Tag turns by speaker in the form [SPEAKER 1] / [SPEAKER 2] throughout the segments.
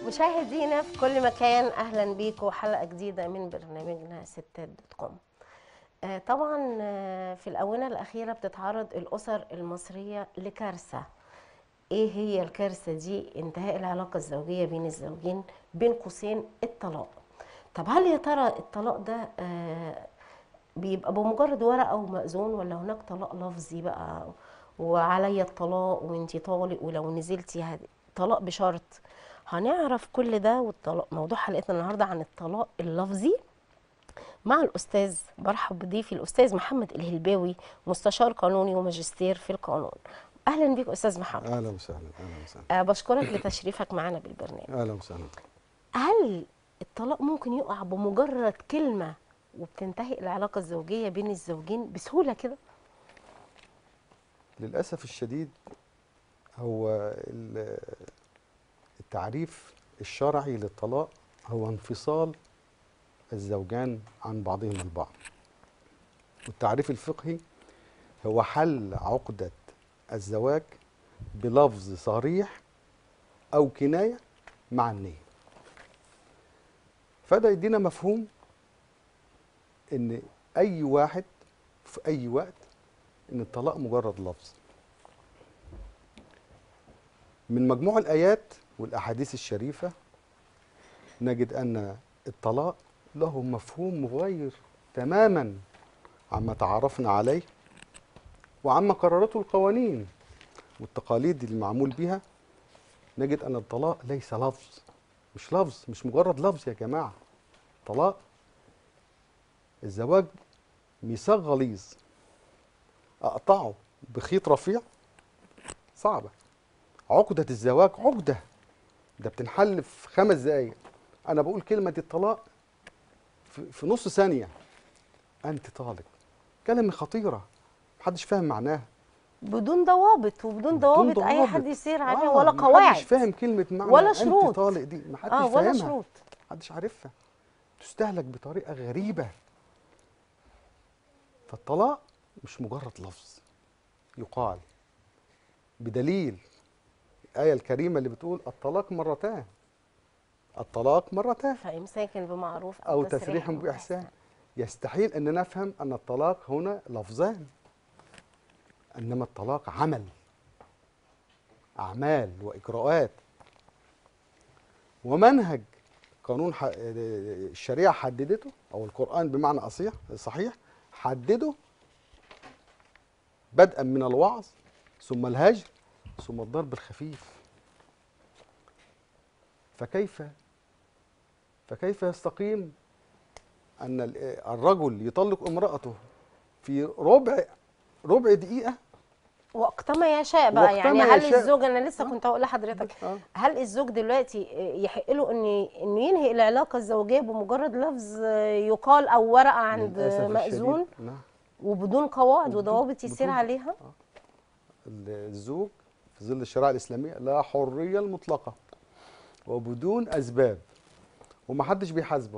[SPEAKER 1] مشاهدينا في كل مكان اهلا بيكم حلقه جديده من برنامجنا ستات دوت كوم آه، طبعا آه، في الاونه الاخيره بتتعرض الاسر المصريه لكارثه ايه هي الكارثه دي انتهاء العلاقه الزوجيه بين الزوجين بين قوسين الطلاق طب هل يا ترى الطلاق ده آه، بيبقى بمجرد ورقه ومأذون ولا هناك طلاق لفظي بقى وعليا الطلاق وانتي طالق ولو نزلتي هد... طلاق بشرط هنعرف كل ده والطلاق موضوع حلقتنا النهارده عن الطلاق اللفظي مع الاستاذ برحب بضيفي الاستاذ محمد الهلباوي مستشار قانوني وماجستير في القانون اهلا بيك استاذ محمد
[SPEAKER 2] اهلا وسهلا اهلا وسهلا
[SPEAKER 1] أه بشكرك لتشريفك معنا بالبرنامج
[SPEAKER 2] اهلا وسهلا
[SPEAKER 1] هل الطلاق ممكن يقع بمجرد كلمه وبتنتهي العلاقه الزوجيه بين الزوجين بسهوله كده
[SPEAKER 2] للاسف الشديد هو ال- التعريف الشرعي للطلاق هو انفصال الزوجان عن بعضهم البعض والتعريف الفقهي هو حل عقدة الزواج بلفظ صريح أو كناية مع النية فده يدينا مفهوم إن أي واحد في أي وقت إن الطلاق مجرد لفظ من مجموع الآيات والأحاديث الشريفة نجد أن الطلاق له مفهوم مغاير تماما عما تعرفنا عليه وعما قررته القوانين والتقاليد اللي معمول بها نجد أن الطلاق ليس لفظ مش لفظ مش مجرد لفظ يا جماعة طلاق الزواج ميثاق غليظ أقطعه بخيط رفيع صعبة عقدة الزواج عقدة ده بتنحل في خمس دقايق أنا بقول كلمة الطلاق في, في نص ثانية أنت طالق كلمة خطيرة محدش فاهم معناها
[SPEAKER 1] بدون ضوابط وبدون ضوابط اي
[SPEAKER 2] ضوابط.
[SPEAKER 1] حد يسير عليها
[SPEAKER 2] آه،
[SPEAKER 1] ولا قواعد
[SPEAKER 2] محدش فاهم كلمة معنى
[SPEAKER 1] ولا
[SPEAKER 2] أنت
[SPEAKER 1] شروط.
[SPEAKER 2] طالق دي محدش
[SPEAKER 1] اه ولا
[SPEAKER 2] فاهمها
[SPEAKER 1] شروط
[SPEAKER 2] محدش عارفها تستهلك بطريقة غريبة فالطلاق مش مجرد لفظ يقال بدليل الآية الكريمة اللي بتقول الطلاق مرتان الطلاق مرتان
[SPEAKER 1] فامساك بمعروف
[SPEAKER 2] أو تسريح بإحسان يستحيل أن نفهم أن الطلاق هنا لفظان إنما الطلاق عمل أعمال وإجراءات ومنهج قانون ح- الشريعة حددته أو القرآن بمعنى أصيح صحيح حدده بدءا من الوعظ ثم الهجر ثم الضرب الخفيف فكيف فكيف يستقيم أن ال- الرجل يطلق امرأته في ربع ربع دقيقة
[SPEAKER 1] وقتما يشاء بقى
[SPEAKER 2] وقتما
[SPEAKER 1] يعني هل
[SPEAKER 2] يشاء.
[SPEAKER 1] الزوج انا لسه
[SPEAKER 2] آه.
[SPEAKER 1] كنت هقول لحضرتك
[SPEAKER 2] آه.
[SPEAKER 1] هل الزوج دلوقتي يحق له ان انه ينهي العلاقه الزوجيه بمجرد لفظ يقال او ورقه عند
[SPEAKER 2] للأسف
[SPEAKER 1] مأذون
[SPEAKER 2] الشديد، نعم
[SPEAKER 1] وبدون قواعد
[SPEAKER 2] وبدون-
[SPEAKER 1] وضوابط يسير
[SPEAKER 2] بدون-
[SPEAKER 1] عليها
[SPEAKER 2] الزوج في ظل الشريعة الإسلامية لا حرية المطلقة وبدون أسباب ومحدش بيحاسبه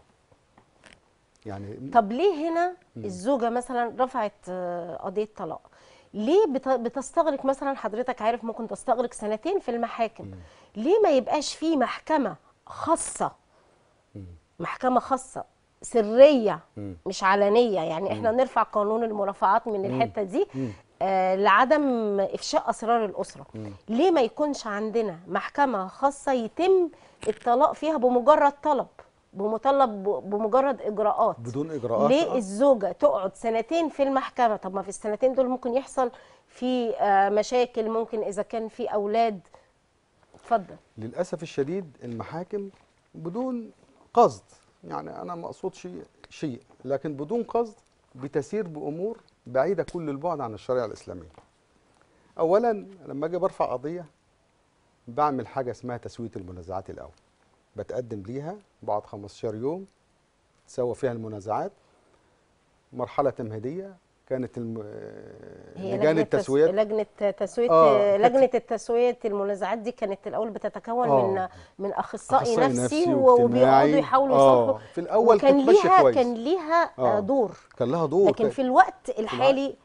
[SPEAKER 2] يعني
[SPEAKER 1] طب ليه هنا الزوجه مثلا رفعت آه، قضيه طلاق ليه بت- بتستغرق مثلا حضرتك عارف ممكن تستغرق سنتين في المحاكم ليه ما يبقاش في محكمه خاصه محكمه خاصه سريه
[SPEAKER 2] مم.
[SPEAKER 1] مش علنيه يعني احنا نرفع قانون المرافعات من الحته دي
[SPEAKER 2] مم.
[SPEAKER 1] آه لعدم افشاء اسرار الاسره ليه ما يكونش عندنا محكمه خاصه يتم الطلاق فيها بمجرد طلب بمطلب بمجرد اجراءات
[SPEAKER 2] بدون إجراءات
[SPEAKER 1] ليه
[SPEAKER 2] آه.
[SPEAKER 1] الزوجه تقعد سنتين في المحكمه طب ما في السنتين دول ممكن يحصل في آه مشاكل ممكن اذا كان في اولاد اتفضل
[SPEAKER 2] للأسف الشديد المحاكم بدون قصد يعني أنا ما أقصدش شيء لكن بدون قصد بتسير بأمور بعيدة كل البعد عن الشريعة الإسلامية أولا لما أجي برفع قضية بعمل حاجة اسمها تسوية المنازعات الأول بتقدم ليها بعد 15 يوم تسوى فيها المنازعات مرحلة تمهيدية كانت الم...
[SPEAKER 1] هي
[SPEAKER 2] لجان
[SPEAKER 1] لجنة تس-
[SPEAKER 2] التسوية
[SPEAKER 1] لجنة تسوية
[SPEAKER 2] آه، كانت-
[SPEAKER 1] لجنة التسوية المنازعات دي كانت الأول بتتكون
[SPEAKER 2] آه.
[SPEAKER 1] من من أخصائي,
[SPEAKER 2] أخصائي
[SPEAKER 1] نفسي,
[SPEAKER 2] نفسي
[SPEAKER 1] وبيقعدوا
[SPEAKER 2] واجتماعي.
[SPEAKER 1] يحاولوا
[SPEAKER 2] آه،
[SPEAKER 1] يصلحوا
[SPEAKER 2] في الأول
[SPEAKER 1] وكان
[SPEAKER 2] كانت ماشية
[SPEAKER 1] ليها
[SPEAKER 2] كويس.
[SPEAKER 1] كان ليها آه.
[SPEAKER 2] آه.
[SPEAKER 1] دور
[SPEAKER 2] كان لها دور
[SPEAKER 1] لكن
[SPEAKER 2] كان-
[SPEAKER 1] في الوقت الحالي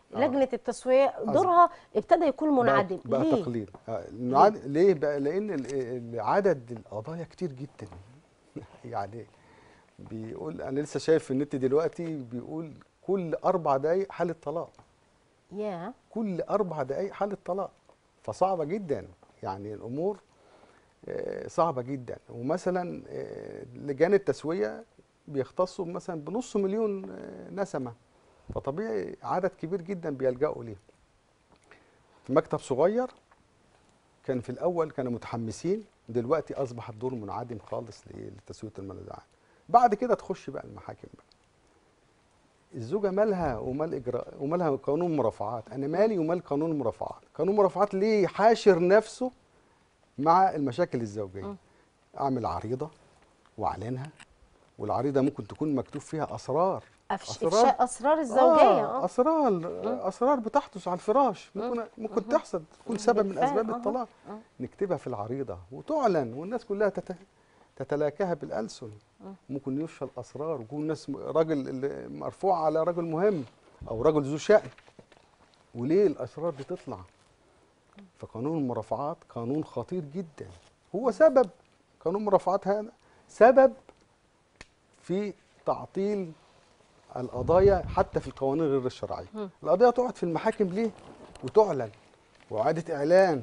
[SPEAKER 1] لجنه التسويه دورها ابتدى يكون منعدم
[SPEAKER 2] بقى, بقى
[SPEAKER 1] ليه
[SPEAKER 2] تقليد آه، المنعد- ليه بقى لان ال- ال- عدد القضايا كتير جدا يعني بيقول انا لسه شايف في النت دلوقتي بيقول كل اربع دقايق حاله طلاق
[SPEAKER 1] يا
[SPEAKER 2] كل اربع دقايق حاله طلاق فصعبه جدا يعني الامور آه، صعبه جدا ومثلا آه، لجان التسويه بيختصوا مثلا بنص مليون آه، نسمه فطبيعي عدد كبير جدا بيلجأوا ليه مكتب صغير كان في الاول كانوا متحمسين دلوقتي اصبح الدور منعدم خالص لتسويه المنازعات بعد كده تخش بقى المحاكم بقى الزوجه مالها ومال اجراء ومالها قانون مرافعات انا مالي ومال قانون المرافعات قانون المرافعات ليه حاشر نفسه مع المشاكل الزوجيه اعمل عريضه واعلنها والعريضه ممكن تكون مكتوب فيها اسرار
[SPEAKER 1] أفش...
[SPEAKER 2] أسرار؟
[SPEAKER 1] افشاء اسرار الزوجيه
[SPEAKER 2] آه
[SPEAKER 1] اه
[SPEAKER 2] اسرار اسرار بتحدث على الفراش ممكن ممكن تحصل تكون سبب من
[SPEAKER 1] بالفعل،
[SPEAKER 2] اسباب
[SPEAKER 1] آه.
[SPEAKER 2] الطلاق
[SPEAKER 1] آه.
[SPEAKER 2] نكتبها في العريضه وتعلن والناس كلها تت... تتلاكاها بالالسن ممكن يفشل اسرار ويكون الناس راجل اللي مرفوع على رجل مهم او رجل ذو شأن وليه الاسرار دي تطلع فقانون المرافعات قانون خطير جدا هو سبب قانون المرافعات هذا سبب في تعطيل القضايا حتى في القوانين غير الشرعيه القضيه تقعد في المحاكم ليه وتعلن واعاده اعلان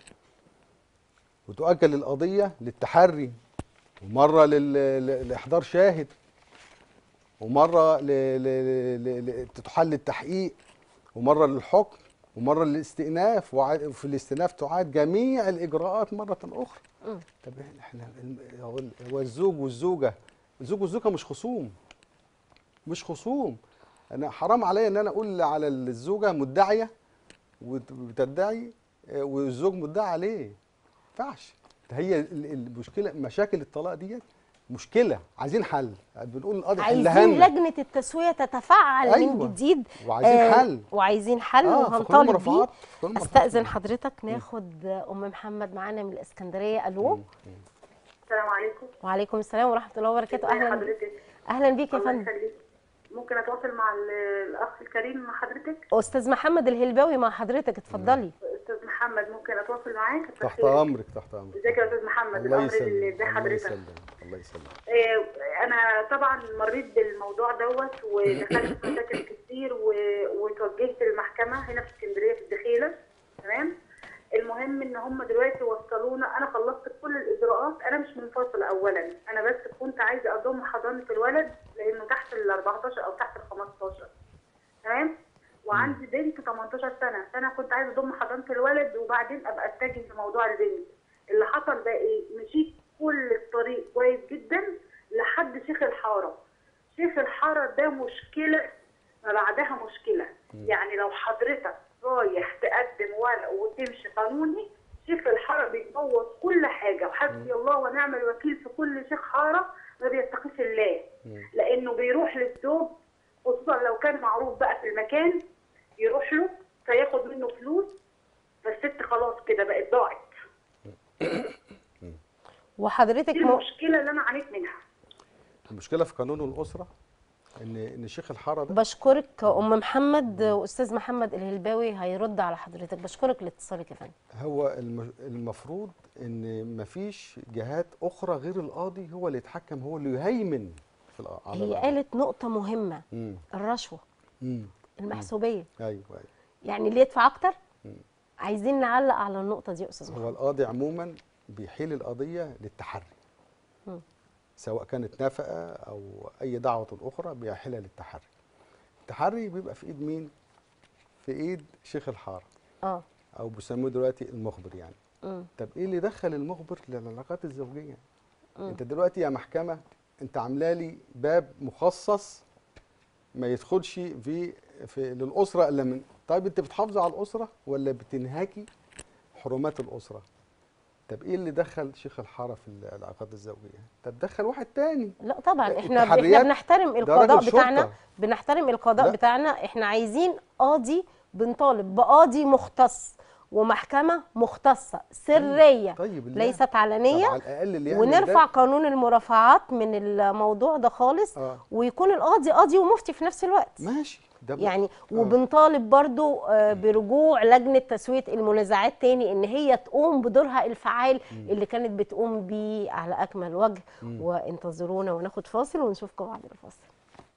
[SPEAKER 2] وتؤجل القضيه للتحري ومره لل- ل- لاحضار شاهد ومره ل... ل... ل... ل... تحل التحقيق ومره للحكم ومره للاستئناف وع- وفي الاستئناف تعاد جميع الاجراءات مره اخرى
[SPEAKER 1] مم.
[SPEAKER 2] طب احنا الم- هو ال- هو الزوج والزوجه الزوج والزوجه مش خصوم مش خصوم انا حرام عليا ان انا اقول على الزوجه مدعيه وت- وتدعي آه، والزوج مدعي عليه ما ينفعش ده هي ال- المشكله مشاكل الطلاق ديت مشكله عايزين حل بنقول القاضي حلها
[SPEAKER 1] عايزين
[SPEAKER 2] لنا
[SPEAKER 1] لجنه التسويه تتفعل
[SPEAKER 2] أيوة.
[SPEAKER 1] من جديد
[SPEAKER 2] وعايزين حل.
[SPEAKER 1] وعايزين حل
[SPEAKER 2] آه، في قانون
[SPEAKER 1] وهنطالب بيه
[SPEAKER 2] المرافعات- في قانون المرافعات.
[SPEAKER 1] استاذن حضرتك ناخد ام محمد معانا من الاسكندريه الو
[SPEAKER 3] السلام عليكم
[SPEAKER 1] وعليكم السلام ورحمه الله وبركاته
[SPEAKER 3] ازي
[SPEAKER 1] اهلا
[SPEAKER 3] حضرتك
[SPEAKER 1] اهلا بيك يا
[SPEAKER 3] الله
[SPEAKER 1] فندم
[SPEAKER 3] يخليك ممكن اتواصل مع ال- الاخ الكريم مع حضرتك
[SPEAKER 1] استاذ محمد الهلباوي مع حضرتك اتفضلي
[SPEAKER 3] استاذ محمد ممكن اتواصل معاك
[SPEAKER 2] تحت امرك تحت امرك
[SPEAKER 3] ازيك يا استاذ محمد
[SPEAKER 2] الله
[SPEAKER 3] الامر اللي
[SPEAKER 2] يسلمك
[SPEAKER 3] ازي
[SPEAKER 2] الله
[SPEAKER 3] حضرتك
[SPEAKER 2] يسلمك الله يسلمك
[SPEAKER 3] آه، انا طبعا مريت بالموضوع دوت ودخلت في مشاكل كتير و- وتوجهت المحكمه هنا في اسكندريه في الدخيله تمام المهم ان هم دلوقتي وصلونا انا خلصت كل الاجراءات انا مش منفصله اولا انا بس كنت عايزه اضم حضانه الولد لانه تحت ال 14 او تحت ال 15 تمام وعندي بنت 18 سنه فانا كنت عايزه اضم حضانه الولد وبعدين ابقى اتجه لموضوع البنت اللي حصل بقى ايه مشيت كل الطريق كويس جدا لحد شيخ الحاره شيخ الحاره ده مشكله ما بعدها مشكله يعني لو حضرتك رايح تقدم ورق وتمشي قانوني شيخ الحاره بيبوظ كل حاجه وحسبي الله ونعم الوكيل في كل شيخ حاره ما بيتقيش الله لانه بيروح للزوج خصوصا لو كان معروف بقى في المكان يروح له فياخد منه فلوس فالست خلاص كده بقت ضاعت
[SPEAKER 1] وحضرتك
[SPEAKER 3] دي
[SPEAKER 1] م...
[SPEAKER 3] المشكله اللي انا عانيت منها
[SPEAKER 2] المشكله في قانون الاسره ان ان شيخ الحاره ده
[SPEAKER 1] بشكرك ام محمد واستاذ محمد الهلباوي هيرد على حضرتك بشكرك لاتصالك يا فندم
[SPEAKER 2] هو الم- المفروض ان مفيش جهات اخرى غير القاضي هو اللي يتحكم هو اللي يهيمن في الق- على
[SPEAKER 1] هي
[SPEAKER 2] القضاء.
[SPEAKER 1] قالت نقطه مهمه
[SPEAKER 2] مم.
[SPEAKER 1] الرشوه
[SPEAKER 2] مم.
[SPEAKER 1] المحسوبيه
[SPEAKER 2] ايوه ايوه
[SPEAKER 1] يعني اللي يدفع اكتر عايزين نعلق على النقطه دي يا استاذ
[SPEAKER 2] هو
[SPEAKER 1] محمد
[SPEAKER 2] القاضي عموما بيحيل القضيه للتحري
[SPEAKER 1] مم.
[SPEAKER 2] سواء كانت نفقه او اي دعوه اخرى بيحيلها للتحري التحري بيبقى في ايد مين في ايد شيخ الحاره
[SPEAKER 1] اه
[SPEAKER 2] او بيسموه دلوقتي المخبر يعني
[SPEAKER 1] مم.
[SPEAKER 2] طب ايه اللي دخل المخبر للعلاقات الزوجيه انت دلوقتي يا محكمه انت عامله لي باب مخصص ما يدخلش في في للاسره الا من طيب انت بتحافظي على الاسره ولا بتنهكي حرمات الاسره طب ايه اللي دخل شيخ الحاره في العلاقات الزوجيه طب دخل واحد تاني
[SPEAKER 1] لا طبعا احنا احنا
[SPEAKER 2] التحريات
[SPEAKER 1] بنحترم
[SPEAKER 2] ده
[SPEAKER 1] القضاء
[SPEAKER 2] راجل
[SPEAKER 1] بتاعنا
[SPEAKER 2] شرطة.
[SPEAKER 1] بنحترم القضاء
[SPEAKER 2] لا.
[SPEAKER 1] بتاعنا احنا عايزين قاضي بنطالب بقاضي مختص ومحكمة مختصة سرية
[SPEAKER 2] طيب اللي
[SPEAKER 1] ليست
[SPEAKER 2] طب
[SPEAKER 1] علنية
[SPEAKER 2] على الاقل اللي يعمل
[SPEAKER 1] ونرفع
[SPEAKER 2] ده
[SPEAKER 1] قانون المرافعات من الموضوع ده خالص
[SPEAKER 2] آه.
[SPEAKER 1] ويكون القاضي قاضي ومفتي في نفس الوقت
[SPEAKER 2] ماشي ده ب-
[SPEAKER 1] يعني وبنطالب برضو آه، برجوع لجنه تسويه المنازعات تاني ان هي تقوم بدورها الفعال اللي كانت بتقوم بيه على اكمل وجه وانتظرونا وناخد فاصل ونشوفكم بعد الفاصل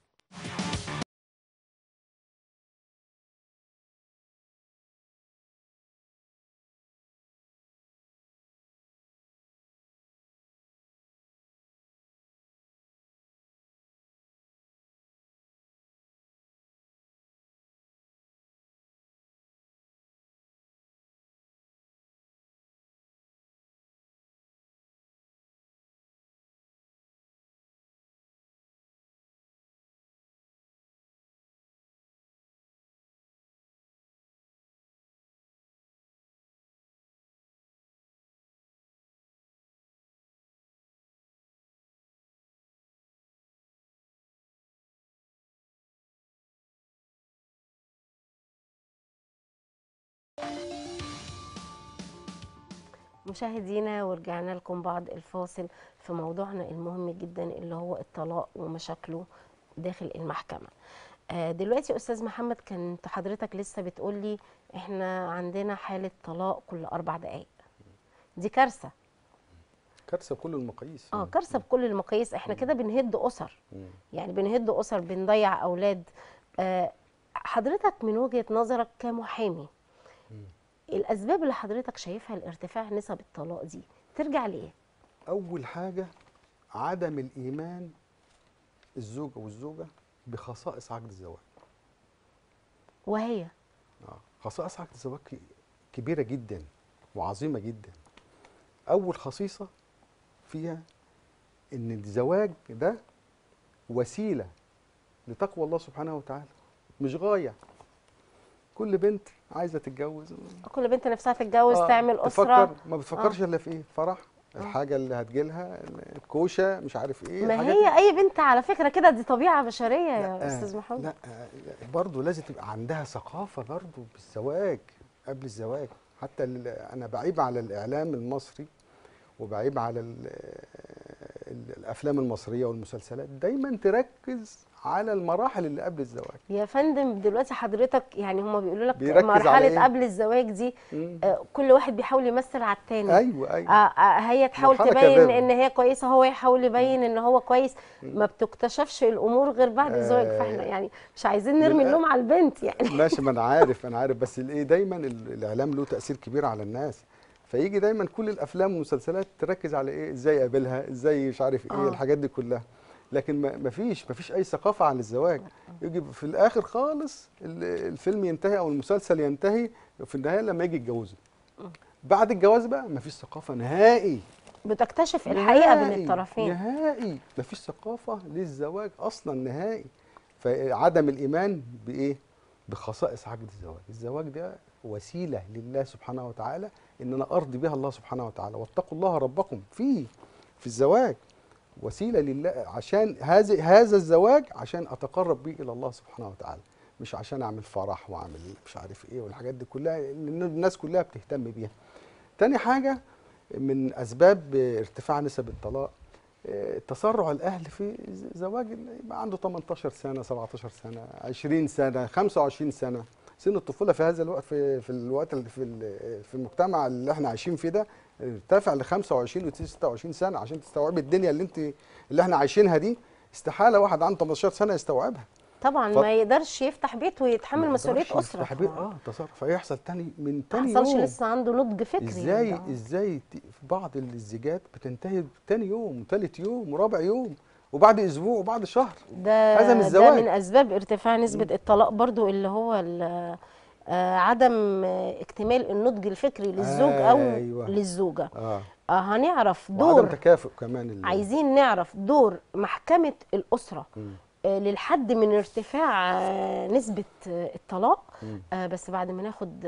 [SPEAKER 1] مشاهدينا ورجعنا لكم بعد الفاصل في موضوعنا المهم جدا اللي هو الطلاق ومشاكله داخل المحكمة آه، دلوقتي أستاذ محمد كنت حضرتك لسه بتقولي احنا عندنا حالة طلاق كل أربع دقايق دي كارثة
[SPEAKER 2] كارثه بكل المقاييس
[SPEAKER 1] اه كارثة بكل المقاييس احنا كده بنهد أسر
[SPEAKER 2] مم.
[SPEAKER 1] يعني بنهد أسر بنضيع أولاد آه، حضرتك من وجهة نظرك كمحامي الأسباب اللي حضرتك شايفها لارتفاع نسب الطلاق دي ترجع لإيه؟
[SPEAKER 2] اول حاجه عدم الايمان الزوجه والزوجه بخصائص عقد الزواج
[SPEAKER 1] وهي
[SPEAKER 2] آه. خصائص عقد الزواج ك- كبيره جدا وعظيمه جدا اول خصيصه فيها ان الزواج ده وسيله لتقوى الله سبحانه وتعالى مش غايه كل بنت عايزه تتجوز
[SPEAKER 1] كل بنت نفسها تتجوز
[SPEAKER 2] آه،
[SPEAKER 1] تعمل
[SPEAKER 2] تفكر
[SPEAKER 1] أسرة
[SPEAKER 2] ما بتفكرش الا في ايه فرح الحاجه اللي هتجيلها الكوشه مش عارف ايه
[SPEAKER 1] ما
[SPEAKER 2] الحاجات
[SPEAKER 1] هي أي بنت على فكرة كده دي طبيعة بشرية يا
[SPEAKER 2] لا،
[SPEAKER 1] أستاذ محمد
[SPEAKER 2] لا برضه لازم تبقى عندها ثقافه برضه بالزواج قبل الزواج حتى ال- انا بعيب على الاعلام المصري وبعيب على ال- ال- الافلام المصريه والمسلسلات دايما تركز على المراحل اللي قبل الزواج
[SPEAKER 1] يا فندم دلوقتي حضرتك يعني هما بيقولوا لك
[SPEAKER 2] بيركز على
[SPEAKER 1] مرحلة
[SPEAKER 2] إيه؟
[SPEAKER 1] قبل الزواج دي
[SPEAKER 2] مم.
[SPEAKER 1] آه، كل واحد بيحاول يمثل على التاني
[SPEAKER 2] ايوه ايوه
[SPEAKER 1] آه، آه، هي تحاول
[SPEAKER 2] مرحلة
[SPEAKER 1] تبين
[SPEAKER 2] كذابة.
[SPEAKER 1] ان هي كويسه هو يحاول يبين ان هو كويس ما بتكتشفش الامور غير بعد الزواج
[SPEAKER 2] آه،
[SPEAKER 1] فاحنا يعني مش عايزين نرمي
[SPEAKER 2] للأ-
[SPEAKER 1] اللوم على البنت يعني
[SPEAKER 2] ماشي ما انا عارف انا عارف بس الايه دايما ال- الاعلام له تاثير كبير على الناس فيجي دايما كل الافلام والمسلسلات تركز على ايه ازاي اقابلها ازاي مش عارف ايه
[SPEAKER 1] آه.
[SPEAKER 2] الحاجات دي كلها لكن ما ما فيش ما فيش اي ثقافه عن الزواج يجي في الاخر خالص ال- الفيلم ينتهي او المسلسل ينتهي في النهايه لما يجي يتجوزوا بعد الجواز بقى ما فيش ثقافه نهائي
[SPEAKER 1] بتكتشف الحقيقه بين
[SPEAKER 2] نهائي،
[SPEAKER 1] الطرفين
[SPEAKER 2] نهائي مفيش ثقافه للزواج اصلا نهائي فعدم الايمان بايه بخصائص عقد الزواج الزواج ده وسيله لله سبحانه وتعالى ان انا ارضي بها الله سبحانه وتعالى واتقوا الله ربكم فيه في الزواج وسيله لله عشان هذا هذا الزواج عشان اتقرب به الى الله سبحانه وتعالى مش عشان اعمل فرح واعمل مش عارف ايه والحاجات دي كلها لان الناس كلها بتهتم بيها تاني حاجه من اسباب ارتفاع نسب الطلاق آه، تسرع الاهل في ز- زواج ال- يبقى عنده 18 سنه 17 سنه 20 سنه 25 سنه سن الطفوله في هذا الوقت في في الوقت اللي في ال- في المجتمع اللي احنا عايشين فيه ده ارتفع ل 25 و 26 سنه عشان تستوعبي الدنيا اللي انت اللي احنا عايشينها دي استحاله واحد عنده 18 سنه يستوعبها
[SPEAKER 1] طبعا
[SPEAKER 2] ف-
[SPEAKER 1] ما يقدرش يفتح بيت ويتحمل
[SPEAKER 2] ما
[SPEAKER 1] مسؤوليه
[SPEAKER 2] يقدرش
[SPEAKER 1] اسره
[SPEAKER 2] يفتح بيت-
[SPEAKER 1] طبعاً.
[SPEAKER 2] اه تصرف فيحصل تاني من
[SPEAKER 1] ما
[SPEAKER 2] تاني
[SPEAKER 1] حصلش
[SPEAKER 2] يوم
[SPEAKER 1] لسه عنده نضج فكري
[SPEAKER 2] ازاي
[SPEAKER 1] ده.
[SPEAKER 2] ازاي ت- في بعض الزيجات بتنتهي تاني يوم وتالت يوم ورابع يوم وبعد اسبوع وبعد شهر
[SPEAKER 1] ده
[SPEAKER 2] هذا من
[SPEAKER 1] ده
[SPEAKER 2] الزواج.
[SPEAKER 1] من اسباب ارتفاع نسبه الطلاق برضو اللي هو ال- آه، عدم آه، اكتمال النضج الفكري للزوج او
[SPEAKER 2] أيوة.
[SPEAKER 1] للزوجه
[SPEAKER 2] اه
[SPEAKER 1] آه، هنعرف
[SPEAKER 2] وعدم
[SPEAKER 1] دور
[SPEAKER 2] تكافؤ كمان ال-
[SPEAKER 1] عايزين نعرف دور محكمه الاسره
[SPEAKER 2] مم.
[SPEAKER 1] آه، للحد من ارتفاع آه، نسبه آه، الطلاق
[SPEAKER 2] مم.
[SPEAKER 1] آه، بس بعد ما ناخد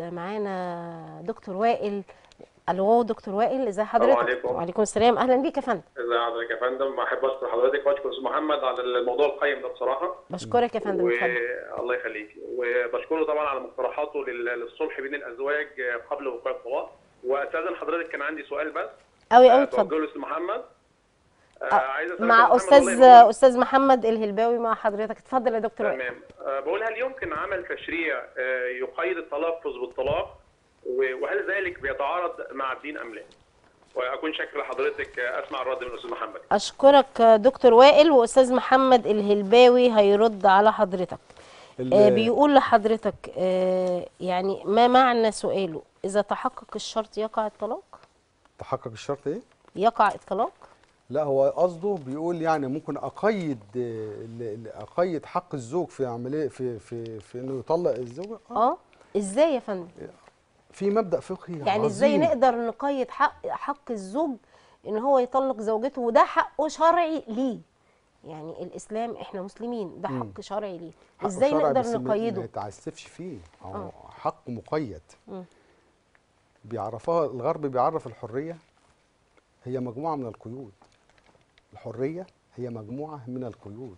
[SPEAKER 1] معانا دكتور وائل الو دكتور وائل ازي حضرتك
[SPEAKER 3] عليكم.
[SPEAKER 1] وعليكم السلام اهلا بيك يا فندم
[SPEAKER 3] ازي حضرتك يا فندم احب اشكر حضرتك واشكر استاذ محمد على الموضوع القيم ده بصراحه
[SPEAKER 1] بشكرك يا فندم اتفضل
[SPEAKER 3] والله يخليك وبشكره طبعا على مقترحاته لل- للصلح بين الازواج قبل وقوع الطلاق واستاذن حضرتك كان عندي سؤال بس
[SPEAKER 1] قوي قوي
[SPEAKER 3] توجهه
[SPEAKER 1] اتفضل
[SPEAKER 3] لاستاذ محمد
[SPEAKER 4] آه عايز اسالك يا
[SPEAKER 1] مع
[SPEAKER 4] محمد
[SPEAKER 1] استاذ
[SPEAKER 4] الله ينور.
[SPEAKER 1] استاذ محمد الهلباوي مع حضرتك اتفضل يا دكتور وائل.
[SPEAKER 4] تمام آه بقول هل يمكن عمل تشريع آه يقيد التلفظ بالطلاق و- وهل ذلك بيتعارض مع الدين ام لا؟ واكون شاكر لحضرتك آه، اسمع الرد من الاستاذ محمد.
[SPEAKER 1] اشكرك دكتور وائل واستاذ محمد الهلباوي هيرد على حضرتك
[SPEAKER 2] ال-
[SPEAKER 1] آه بيقول لحضرتك آه يعني ما معنى سؤاله اذا تحقق الشرط يقع الطلاق
[SPEAKER 2] تحقق الشرط ايه؟
[SPEAKER 1] يقع الطلاق
[SPEAKER 2] لا هو قصده بيقول يعني ممكن اقيد ال- ال- اقيد حق الزوج في عمليه في في في انه يطلق الزوجه آه.
[SPEAKER 1] اه ازاي يا فندم
[SPEAKER 2] في مبدا فقهي
[SPEAKER 1] يعني ازاي
[SPEAKER 2] عظيم.
[SPEAKER 1] نقدر نقيد حق حق الزوج ان هو يطلق زوجته وده حقه شرعي ليه يعني الاسلام احنا مسلمين ده
[SPEAKER 2] مم.
[SPEAKER 1] حق شرعي ليه
[SPEAKER 2] حقه
[SPEAKER 1] ازاي
[SPEAKER 2] شرعي
[SPEAKER 1] نقدر
[SPEAKER 2] بس ما- ما
[SPEAKER 1] نقيده
[SPEAKER 2] يتعسفش فيه هو
[SPEAKER 1] آه.
[SPEAKER 2] حق مقيد
[SPEAKER 1] مم.
[SPEAKER 2] بيعرفها الغرب بيعرف الحريه هي مجموعه من القيود الحريه هي مجموعه من القيود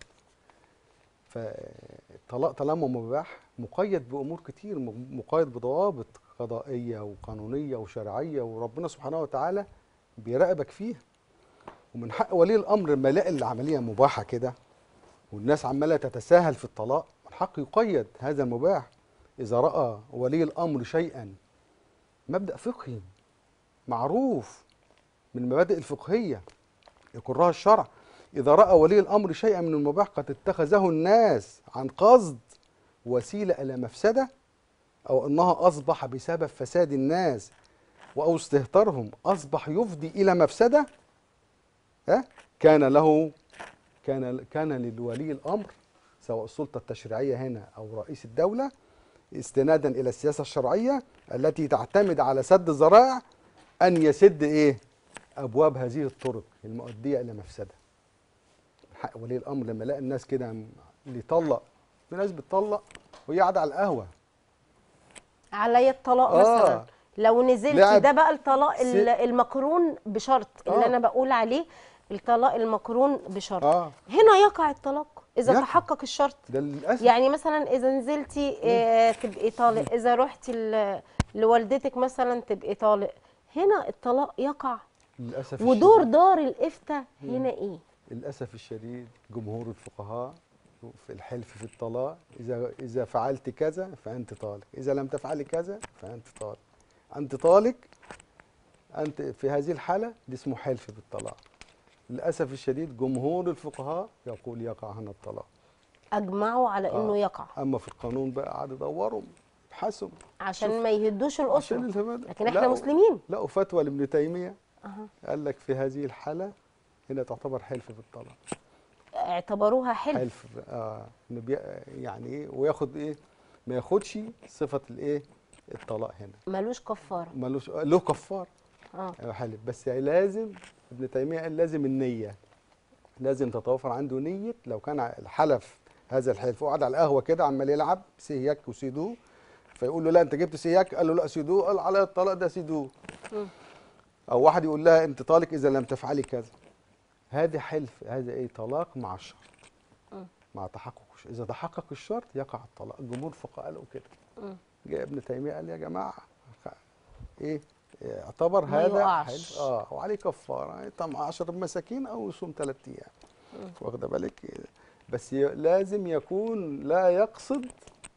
[SPEAKER 2] فالطلاق طالما مباح مقيد بامور كتير م- مقيد بضوابط قضائيه وقانونيه وشرعيه وربنا سبحانه وتعالى بيراقبك فيها ومن حق ولي الامر لما يلاقي العمليه مباحه كده والناس عماله تتساهل في الطلاق من حق يقيد هذا المباح اذا راى ولي الامر شيئا مبدا فقهي معروف من المبادئ الفقهيه يقرها الشرع اذا راى ولي الامر شيئا من المباح قد اتخذه الناس عن قصد وسيله الى مفسده او انها اصبح بسبب فساد الناس او استهتارهم اصبح يفضي الى مفسده ها كان له كان كان للولي الامر سواء السلطه التشريعيه هنا او رئيس الدوله استنادا الى السياسه الشرعيه التي تعتمد على سد الذرائع ان يسد ايه ابواب هذه الطرق المؤديه الى مفسده حق ولي الامر لما لقى الناس كده م- اللي يطلق في ناس بتطلق وهي قاعده على القهوه
[SPEAKER 1] عليا الطلاق
[SPEAKER 2] آه.
[SPEAKER 1] مثلا لو نزلت
[SPEAKER 2] لعب
[SPEAKER 1] ده بقى الطلاق ال-
[SPEAKER 2] سي-
[SPEAKER 1] المقرون بشرط اللي
[SPEAKER 2] آه.
[SPEAKER 1] انا بقول عليه الطلاق المقرون بشرط
[SPEAKER 2] اه
[SPEAKER 1] هنا يقع الطلاق اذا
[SPEAKER 2] يقع.
[SPEAKER 1] تحقق الشرط
[SPEAKER 2] ده للاسف
[SPEAKER 1] يعني مثلا اذا نزلتي آه تبقي طالق اذا رحتي ل- لوالدتك مثلا تبقي طالق هنا الطلاق يقع
[SPEAKER 2] للاسف
[SPEAKER 1] ودور
[SPEAKER 2] الشديد-
[SPEAKER 1] دار الافتاء هنا ايه
[SPEAKER 2] للاسف الشديد جمهور الفقهاء في الحلف في الطلاق اذا اذا فعلت كذا فانت طالق اذا لم تفعلي كذا فانت طالق انت طالق انت في هذه الحاله دي اسمه حلف بالطلاق للاسف الشديد جمهور الفقهاء يقول يقع هنا الطلاق
[SPEAKER 1] اجمعوا على انه
[SPEAKER 2] آه.
[SPEAKER 1] يقع
[SPEAKER 2] اما في القانون بقى قعدوا يدوروا يبحثوا
[SPEAKER 1] عشان
[SPEAKER 2] شوف.
[SPEAKER 1] ما يهدوش
[SPEAKER 2] عشان
[SPEAKER 1] الاسره
[SPEAKER 2] الهبل.
[SPEAKER 1] لكن احنا
[SPEAKER 2] لقوا-
[SPEAKER 1] مسلمين
[SPEAKER 2] لقوا فتوى لابن تيميه
[SPEAKER 1] أها.
[SPEAKER 2] قال لك في هذه الحاله هنا تعتبر حلف بالطلاق
[SPEAKER 1] اعتبروها حلف
[SPEAKER 2] حلف اه إنه بي- يعني ايه وياخد ايه ما ياخدش صفه الايه الطلاق هنا
[SPEAKER 1] ملوش كفاره
[SPEAKER 2] ملوش له كفار
[SPEAKER 1] اه
[SPEAKER 2] أيوة حلف بس لازم ابن تيميه قال لازم النيه لازم تتوفر عنده نيه لو كان الحلف هذا الحلف وقعد على القهوه كده عمال يلعب سياك وسيدو فيقول له لا انت جبت سياك قال له لا سيدو قال على الطلاق ده سيدو
[SPEAKER 1] مم.
[SPEAKER 2] او واحد يقول لها انت طالق اذا لم تفعلي كذا هذا حلف هذا ايه طلاق مع الشرط
[SPEAKER 1] مم.
[SPEAKER 2] مع تحقق الش- اذا تحقق الشرط يقع الطلاق الجمهور الفقهاء قالوا كده
[SPEAKER 1] مم.
[SPEAKER 2] جاء ابن تيميه قال يا جماعه خ- ايه إيه، اعتبر
[SPEAKER 1] ما
[SPEAKER 2] هذا
[SPEAKER 1] يقعش.
[SPEAKER 2] حلف اه وعليه كفاره يطعم 10 مساكين او يصوم ثلاث ايام واخده بالك بس ي- لازم يكون لا يقصد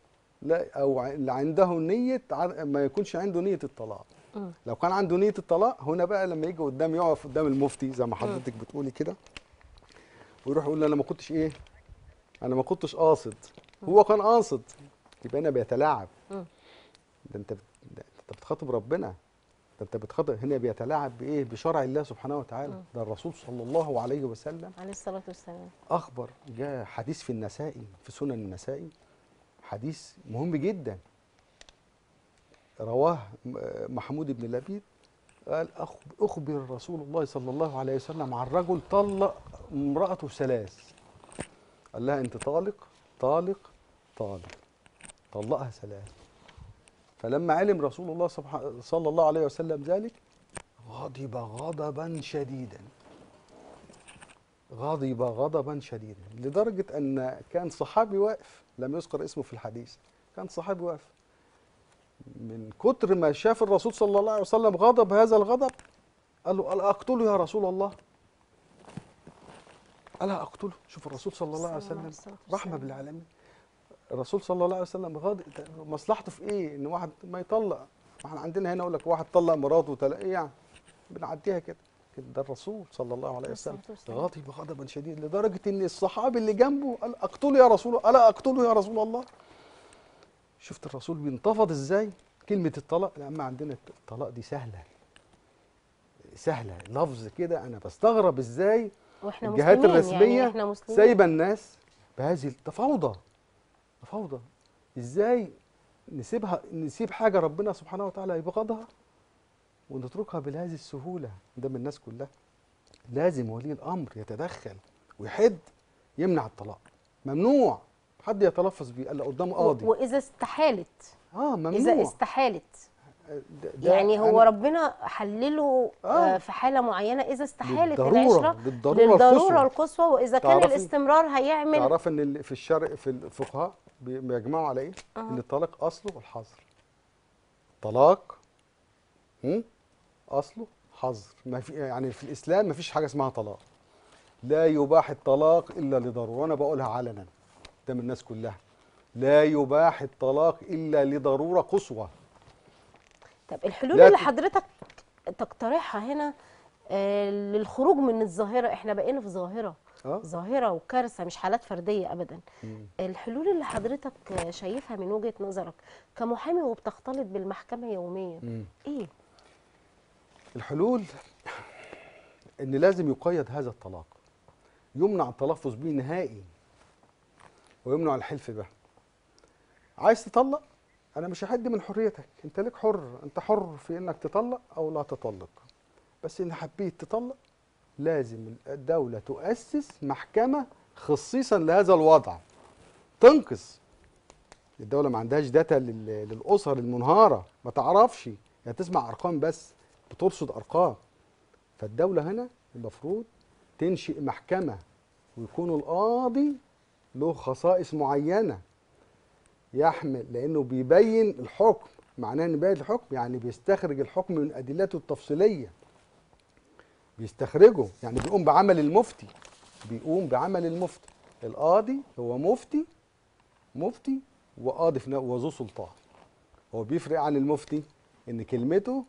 [SPEAKER 2] لا او ع- اللي عنده نيه ع- ما يكونش عنده نيه الطلاق
[SPEAKER 1] مم.
[SPEAKER 2] لو كان عنده نيه الطلاق هنا بقى لما يجي قدام يقف قدام المفتي زي ما حضرتك بتقولي كده ويروح يقول له انا ما كنتش ايه انا ما كنتش قاصد هو كان قاصد يبقى هنا بيتلاعب
[SPEAKER 1] مم.
[SPEAKER 2] ده انت بت- ده انت بتخاطب ربنا ده انت بتخاطب هنا بيتلاعب بايه بشرع الله سبحانه وتعالى ده الرسول صلى الله عليه وسلم
[SPEAKER 1] عليه الصلاه والسلام
[SPEAKER 2] اخبر جاء حديث في النسائي في سنن النسائي حديث مهم جدا رواه م- محمود بن لبيد قال أخ- اخبر رسول الله صلى الله عليه وسلم عن رجل طلق امراته ثلاث قال لها انت طالق طالق طالق طلقها ثلاث فلما علم رسول الله سبحانه صلى الله عليه وسلم ذلك غضب غضبا شديدا غضب غضبا شديدا لدرجة أن كان صحابي واقف لم يذكر اسمه في الحديث كان صحابي واقف من كتر ما شاف الرسول صلى الله عليه وسلم غضب هذا الغضب قال له ألا أقتله يا رسول الله الا اقتله شوف الرسول صلى الله عليه
[SPEAKER 1] صلى الله
[SPEAKER 2] وسلم
[SPEAKER 1] عليه وسلم.
[SPEAKER 2] رحمه بالعالمين الرسول صلى الله عليه وسلم غاض مصلحته في ايه ان واحد ما يطلق ما احنا عندنا هنا يقول لك واحد طلق مراته وتلا ايه يعني بنعديها كده كده ده الرسول صلى الله عليه وسلم
[SPEAKER 1] الصلاة والسلام.
[SPEAKER 2] غاضب غضبا شديدا لدرجه ان الصحابي اللي جنبه قال اقتله يا رسول الله الا اقتله يا رسول الله شفت الرسول بينتفض ازاي كلمه الطلاق لما عندنا الطلاق دي سهله سهله لفظ كده انا بستغرب ازاي
[SPEAKER 1] واحنا
[SPEAKER 2] الجهات
[SPEAKER 1] مسلمين
[SPEAKER 2] الرسميه
[SPEAKER 1] يعني احنا مسلمين
[SPEAKER 2] سايبه الناس بهذه التفاوضه تفاوضه ازاي نسيبها نسيب حاجه ربنا سبحانه وتعالى يبغضها ونتركها بهذه السهوله قدام الناس كلها لازم ولي الامر يتدخل ويحد يمنع الطلاق ممنوع حد يتلفظ بيه الا قدام قاضي
[SPEAKER 1] و- واذا استحالت
[SPEAKER 2] اه ممنوع
[SPEAKER 1] اذا استحالت
[SPEAKER 2] ده- ده
[SPEAKER 1] يعني هو
[SPEAKER 2] أنا
[SPEAKER 1] ربنا حلله
[SPEAKER 2] آه.
[SPEAKER 1] آه. في حاله معينه اذا استحالت
[SPEAKER 2] للضرورة،
[SPEAKER 1] العشره
[SPEAKER 2] للضرورة
[SPEAKER 1] للضروره
[SPEAKER 2] القصوى.
[SPEAKER 1] القصوى واذا كان
[SPEAKER 2] تعرفي-
[SPEAKER 1] الاستمرار هيعمل
[SPEAKER 2] تعرف ان ال- في الشرع في الفقهاء بي- بيجمعوا على ايه؟
[SPEAKER 1] آه.
[SPEAKER 2] ان الطلاق اصله الحظر. طلاق هم؟ اصله حظر ما في يعني في الاسلام ما فيش حاجه اسمها طلاق. لا يباح الطلاق الا لضروره وانا بقولها علنا قدام الناس كلها. لا يباح الطلاق الا لضروره قصوى.
[SPEAKER 1] طب الحلول
[SPEAKER 2] لكن-
[SPEAKER 1] اللي حضرتك تقترحها هنا آه للخروج من الظاهره احنا بقينا في ظاهره
[SPEAKER 2] اه
[SPEAKER 1] ظاهره وكارثه مش حالات فرديه ابدا
[SPEAKER 2] مم.
[SPEAKER 1] الحلول اللي حضرتك آه، شايفها من وجهه نظرك كمحامي وبتختلط بالمحكمه يوميا
[SPEAKER 2] مم.
[SPEAKER 1] ايه
[SPEAKER 2] الحلول ان لازم يقيد هذا الطلاق يمنع التلفظ به نهائي ويمنع الحلف به عايز تطلق انا مش هحد من حريتك انت ليك حر انت حر في انك تطلق او لا تطلق بس ان حبيت تطلق لازم الدولة تؤسس محكمة خصيصا لهذا الوضع تنقذ الدولة ما عندهاش داتا لل- للأسر المنهارة ما تعرفش هي تسمع أرقام بس بترصد أرقام فالدولة هنا المفروض تنشئ محكمة ويكون القاضي له خصائص معينة يحمل لأنه بيبين الحكم معناه إن بيبين الحكم يعني بيستخرج الحكم من أدلته التفصيلية بيستخرجه يعني بيقوم بعمل المفتي بيقوم بعمل المفتي القاضي هو مفتي مفتي وقاضي في ن- وذو سلطان هو بيفرق عن المفتي ان كلمته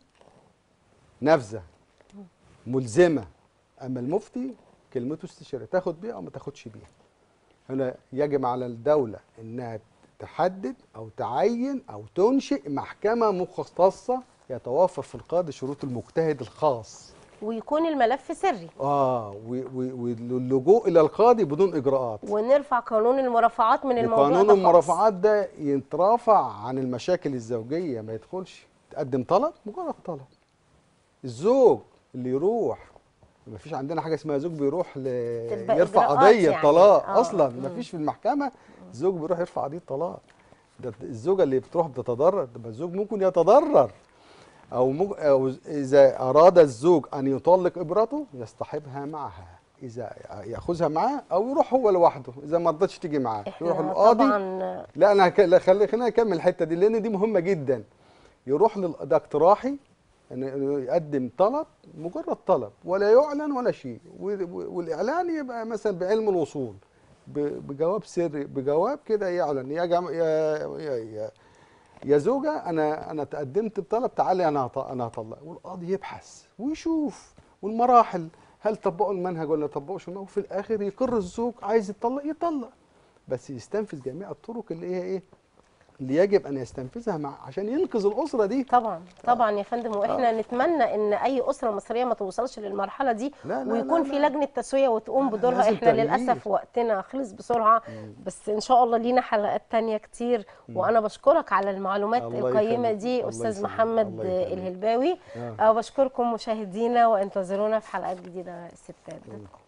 [SPEAKER 2] نافذه ملزمه اما المفتي كلمته استشاريه تاخد بيها او ما تاخدش بيها هنا يجب على الدوله انها تحدد او تعين او تنشئ محكمه مختصه يتوفر في القاضي شروط المجتهد الخاص
[SPEAKER 1] ويكون الملف سري
[SPEAKER 2] اه و- و- واللجوء الى القاضي بدون اجراءات
[SPEAKER 1] ونرفع قانون المرافعات من الموضوع
[SPEAKER 2] وقانون
[SPEAKER 1] ده خالص.
[SPEAKER 2] المرافعات ده يترافع عن المشاكل الزوجيه ما يدخلش تقدم طلب مجرد طلب الزوج اللي يروح ما فيش عندنا حاجه اسمها زوج بيروح ل...
[SPEAKER 1] تبقى
[SPEAKER 2] يرفع
[SPEAKER 1] إجراءات
[SPEAKER 2] قضيه
[SPEAKER 1] يعني.
[SPEAKER 2] طلاق
[SPEAKER 1] آه.
[SPEAKER 2] اصلا ما
[SPEAKER 1] مم.
[SPEAKER 2] فيش في المحكمه الزوج بيروح يرفع قضيه طلاق ده الزوجه اللي بتروح بتتضرر ده الزوج ممكن يتضرر او, مج... أو اذا اراد الزوج ان يطلق ابرته يصطحبها معها اذا ياخذها معاه او يروح هو لوحده اذا ما رضتش تيجي معاه يروح
[SPEAKER 1] احنا
[SPEAKER 2] القاضي
[SPEAKER 1] طبعا
[SPEAKER 2] لا انا هك... لا خلي خلينا نكمل الحته دي لان دي مهمه جدا يروح لل... ده اقتراحي ان إنه يقدم طلب مجرد طلب ولا يعلن ولا شيء و- و- والاعلان يبقى مثلا بعلم الوصول ب- بجواب سري بجواب كده يعلن يا جم... يا يا, يا يا زوجة أنا أنا تقدمت بطلب تعالي أنا هط- أنا هطلق والقاضي يبحث ويشوف والمراحل هل طبقوا المنهج ولا طبقوش المنهج وفي الآخر يقر الزوج عايز يطلق يطلق بس يستنفذ جميع الطرق اللي هي إيه اللي يجب أن يستنفذها مع عشان ينقذ الأسرة دي
[SPEAKER 1] طبعا طبعا يا فندم واحنا نتمنى ان اي اسره مصريه ما توصلش للمرحله دي
[SPEAKER 2] لا لا
[SPEAKER 1] ويكون
[SPEAKER 2] لا
[SPEAKER 1] في
[SPEAKER 2] لا.
[SPEAKER 1] لجنه تسويه وتقوم
[SPEAKER 2] لا،
[SPEAKER 1] بدورها
[SPEAKER 2] لازم
[SPEAKER 1] احنا
[SPEAKER 2] تغيير.
[SPEAKER 1] للاسف وقتنا خلص بسرعه بس ان شاء الله لينا حلقات تانية كتير وانا بشكرك على المعلومات
[SPEAKER 2] الله
[SPEAKER 1] القيمه
[SPEAKER 2] يخليك.
[SPEAKER 1] دي
[SPEAKER 2] الله
[SPEAKER 1] استاذ
[SPEAKER 2] يسلمك.
[SPEAKER 1] محمد
[SPEAKER 2] الله يخليك.
[SPEAKER 1] الهلباوي
[SPEAKER 2] آه.
[SPEAKER 1] أه بشكركم مشاهدينا وانتظرونا في حلقات جديده ستات